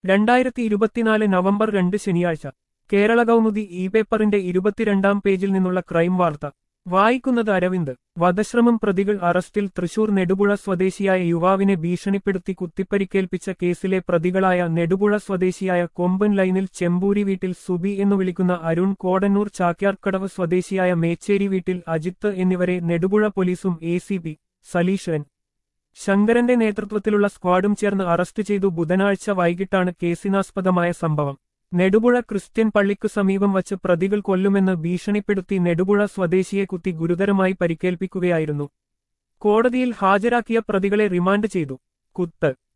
രണ്ടായിരത്തി ഇരുപത്തിനാല് നവംബർ രണ്ട് ശനിയാഴ്ച കേരള കൗമുദി ഇ പേപ്പറിന്റെ ഇരുപത്തിരണ്ടാം പേജിൽ നിന്നുള്ള ക്രൈം വാർത്ത വായിക്കുന്നത് അരവിന്ദ് വധശ്രമം പ്രതികൾ അറസ്റ്റിൽ തൃശൂർ നെടുപുഴ സ്വദേശിയായ യുവാവിനെ ഭീഷണിപ്പെടുത്തി കുത്തിപ്പരിക്കേൽപ്പിച്ച കേസിലെ പ്രതികളായ നെടുപുഴ സ്വദേശിയായ കൊമ്പൻ ലൈനിൽ ചെമ്പൂരി വീട്ടിൽ സുബി എന്നു വിളിക്കുന്ന അരുൺ കോടന്നൂർ ചാക്യാർക്കടവ് സ്വദേശിയായ മേച്ചേരി വീട്ടിൽ അജിത്ത് എന്നിവരെ നെടുപുഴ പോലീസും A C P Saleesh N ശങ്കരന്റെ നേതൃത്വത്തിലുള്ള സ്ക്വാഡും ചേർന്ന് അറസ്റ്റ് ചെയ്തു ബുധനാഴ്ച വൈകിട്ടാണ് കേസിനാസ്പദമായ സംഭവം നെടുപുഴ ക്രിസ്ത്യൻ പള്ളിക്കു സമീപം വച്ച് പ്രതികൾ കൊല്ലുമെന്ന് ഭീഷണിപ്പെടുത്തി നെടുപുഴ സ്വദേശിയെ കുത്തി ഗുരുതരമായി പരിക്കേൽപ്പിക്കുകയായിരുന്നു കോടതിയിൽ ഹാജരാക്കിയ പ്രതികളെ റിമാൻഡ് ചെയ്തു കുത്ത്